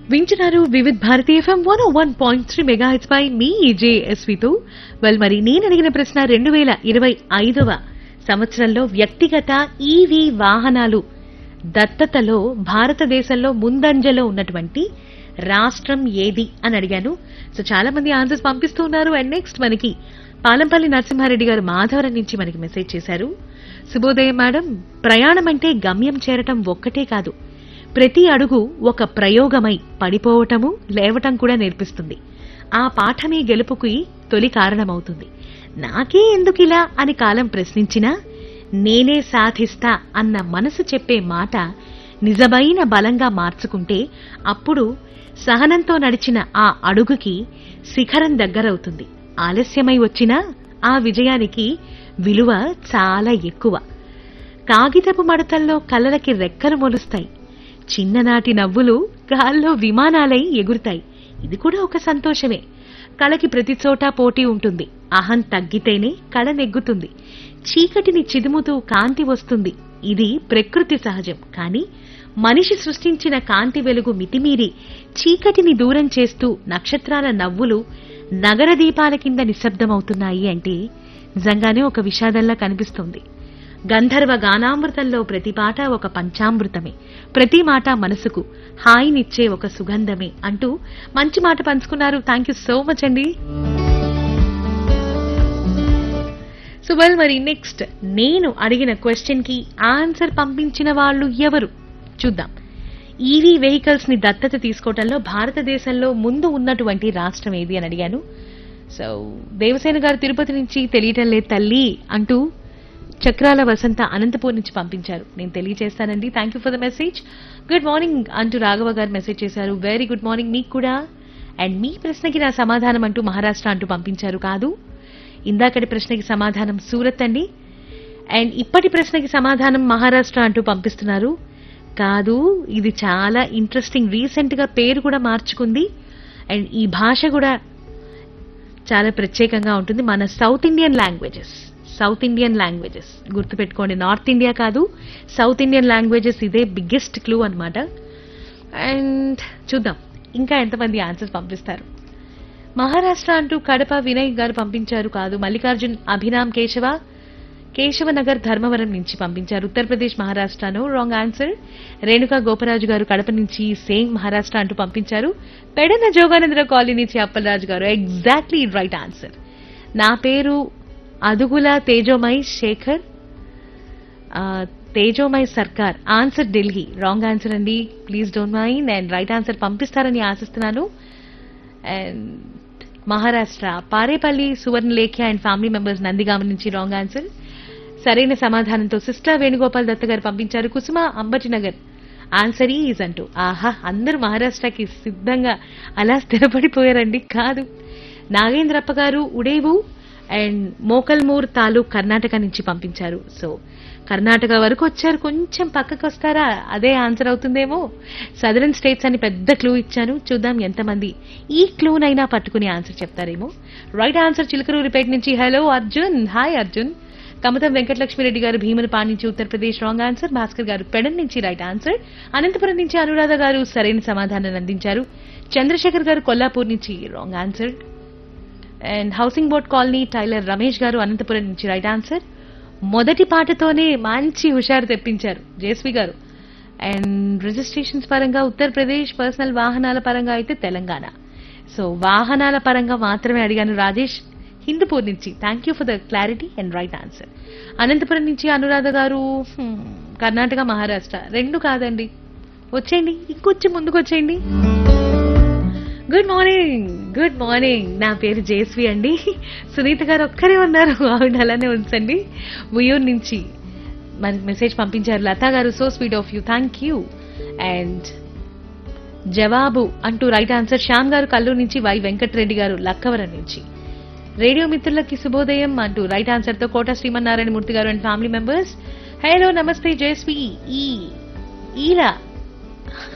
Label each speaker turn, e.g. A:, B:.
A: వింటున్నారు Vividh Bharati FM one one point three మెగా హెచ్ పై మీ జేఎస్వితో వెల్ మరి నేను అడిగిన ప్రశ్న రెండు వేల ఇరవై ఐదవ సంవత్సరంలో వ్యక్తిగత ఈవీ వాహనాలు దత్తతలో భారతదేశంలో ముందంజలో ఉన్నటువంటి రాష్ట్రం ఏది అని అడిగాను సో చాలా మంది ఆన్సర్స్ పంపిస్తూ ఉన్నారు అండ్ నెక్స్ట్ మనకి పాలంపల్లి నరసింహారెడ్డి గారు మాధవరం నుంచి మనకి మెసేజ్ చేశారు శుభోదయం మేడం ప్రయాణం అంటే గమ్యం చేరటం ఒక్కటే కాదు ప్రతి అడుగు ఒక ప్రయోగమై పడిపోవటము లేవటం కూడా నేర్పిస్తుంది ఆ పాఠమే గెలుపుకి తొలి కారణమవుతుంది నాకే ఎందుకిలా అని కాలం ప్రశ్నించినా నేనే సాధిస్తా అన్న మనసు చెప్పే మాట నిజమైన బలంగా మార్చుకుంటే అప్పుడు సహనంతో నడిచిన ఆ అడుగుకి శిఖరం దగ్గరవుతుంది ఆలస్యమై వచ్చినా ఆ విజయానికి విలువ చాలా ఎక్కువ కాగితపు మడతల్లో కలలకి రెక్కలు మొలుస్తాయి చిన్ననాటి నవ్వులు గాల్లో విమానాలై ఎగురుతాయి ఇది కూడా ఒక సంతోషమే కళకి ప్రతి చోట పోటీ ఉంటుంది అహం తగ్గితేనే కళ నెగ్గుతుంది చీకటిని చిదుముతూ కాంతి వస్తుంది ఇది ప్రకృతి సహజం కానీ మనిషి సృష్టించిన కాంతి వెలుగు మితిమీరి చీకటిని దూరం చేస్తూ నక్షత్రాల నవ్వులు నగర దీపాల కింద నిశ్శబ్దమవుతున్నాయి అంటే నిజంగానే ఒక విషాదంలా కనిపిస్తుంది గంధర్వ గానామృతంలో ప్రతి పాట ఒక పంచామృతమే ప్రతి మాట మనసుకు హాయినిచ్చే ఒక సుగంధమే అంటూ మంచి మాట పంచుకున్నారు థ్యాంక్ యూ సో మచ్ అండి సుబల్ మరి నెక్స్ట్ నేను అడిగిన క్వశ్చన్ కి ఆన్సర్ పంపించిన వాళ్ళు ఎవరు చూద్దాం ఈవీ వెహికల్స్ ని దత్తత తీసుకోవడంలో భారతదేశంలో ముందు ఉన్నటువంటి రాష్ట్రం ఏది అని అడిగాను సో దేవసేన గారు తిరుపతి నుంచి తెలియటం లేదు తల్లి అంటూ చక్రాల వసంత అనంతపూర్ నుంచి పంపించారు నేను తెలియజేస్తానండి thank you for the message good morning అంటూ రాఘవ గారు మెసేజ్ చేశారు వెరీ గుడ్ మార్నింగ్ మీకు కూడా అండ్ మీ ప్రశ్నకి నా సమాధానం అంటూ మహారాష్ట్ర అంటూ పంపించారు కాదు ఇందాకటి ప్రశ్నకి సమాధానం సూరత్ అండి అండ్ ఇప్పటి ప్రశ్నకి సమాధానం మహారాష్ట్ర అంటూ పంపిస్తున్నారు కాదు ఇది చాలా ఇంట్రెస్టింగ్ రీసెంట్ గా పేరు కూడా మార్చుకుంది అండ్ ఈ భాష కూడా చాలా ప్రత్యేకంగా ఉంటుంది మన south Indian languages south Indian languages గుర్తుపెట్టుకోండి నార్త్ ఇండియా కాదు సౌత్ ఇండియన్ లాంగ్వేజెస్ ఇదే బిగ్గెస్ట్ క్లూ అన్నమాట అండ్ చూద్దాం ఇంకా ఎంతమంది ఆన్సర్స్ పంపిస్తారు మహారాష్ట్ర అంటూ కడప వినయ్ గారు పంపించారు కాదు మల్లికార్జున్ అభిరామ్ కేశవ కేశవనగర్ ధర్మవరం నుంచి పంపించారు ఉత్తరప్రదేశ్ మహారాష్ట్రను రాంగ్ ఆన్సర్ రేణుకా గోపరాజు గారు కడప నుంచి సేమ్ మహారాష్ట్ర అంటూ పంపించారు పెడన జోగానందర కాలనీ నుంచి అప్పలరాజు గారు ఎగ్జాక్ట్లీ రైట్ ఆన్సర్ నా పేరు అదుగుల తేజోమయ్ శేఖర్ ఆ, Tejomay Sarkar answer Delhi wrong answer అండి please don't mind and right answer పంపిస్తారని ఆశిస్తున్నాను and Maharashtra Parepalli Suvarnalekhya and family members Nandigama నుంచి రాంగ్ ఆన్సర్ సరైన సమాధానంతో సిస్టర్ వేణుగోపాల్ దత్త గారు పంపించారు కుసుమ అంబటినగర్ ఆన్సర్ ఈజ్ అంటూ ఆహా అందరూ మహారాష్ట్రకి సిద్ధంగా అలా స్థిరపడిపోయారండి కాదు నాగేంద్రప్ప గారు ఉడేవు అండ్ మోకల్మూర్ తాలూక్ కర్ణాటక నుంచి పంపించారు సో కర్ణాటక వరకు వచ్చారు కొంచెం పక్కకు వస్తారా అదే ఆన్సర్ అవుతుందేమో సదరన్ స్టేట్స్ అని పెద్ద క్లూ ఇచ్చాను చూద్దాం ఎంతమంది ఈ క్లూనైనా పట్టుకుని ఆన్సర్ చెప్తారేమో రైట్ ఆన్సర్ చిలకరూరిపేట నుంచి హలో అర్జున్ హాయ్ అర్జున్ కమతం వెంకటలక్ష్మిరెడ్డి గారు భీములపాడు నుంచి ఉత్తరప్రదేశ్ రాంగ్ ఆన్సర్ భాస్కర్ గారు పెడన్ నుంచి రైట్ ఆన్సర్ అనంతపురం నుంచి అనురాధ గారు సరైన సమాధానాన్ని అందించారు చంద్రశేఖర్ గారు కొల్లాపూర్ నుంచి wrong answer and housing board colony tailor Ramesh గారు అనంతపురం నుంచి రైట్ ఆన్సర్ మొదటి పాటతోనే మంచి హుషారు తెప్పించారు జేస్వి గారు అండ్ రిజిస్ట్రేషన్స్ పరంగా ఉత్తరప్రదేశ్ పర్సనల్ వాహనాల పరంగా అయితే తెలంగాణ సో వాహనాల పరంగా మాత్రమే అడిగాను రాజేష్ హిందూపూర్ నుంచి thank you for the clarity and right answer Anantapuram నుంచి అనురాధ గారు హ్మ్, కర్ణాటక మహారాష్ట్ర రెండు కాదండి వచ్చేయండి ఇంకొంచెం ముందుకు వచ్చేయండి గుడ్ మార్నింగ్ గుడ్ మార్నింగ్ నా పేరు జేస్వి అండి సునీత గారు ఒక్కరే ఉన్నారు ఆవిడ అలానే ఉంచండి ఉయ్యూరు నుంచి మనకి మెసేజ్ పంపించారు లతా గారు so sweet of you thank you and జవాబు అంటూ రైట్ ఆన్సర్ శ్యామ్ గారు కల్లూరు నుంచి వై వెంకటరెడ్డి గారు లక్కవరం నుంచి రేడియో మిత్రులకి శుభోదయం అంటూ రైట్ ఆన్సర్ తో కోట శ్రీమన్నారాయణ మూర్తి గారు అండ్ ఫ్యామిలీ మెంబర్స్ హలో నమస్తే జయశ్రీ ఈ ఈలా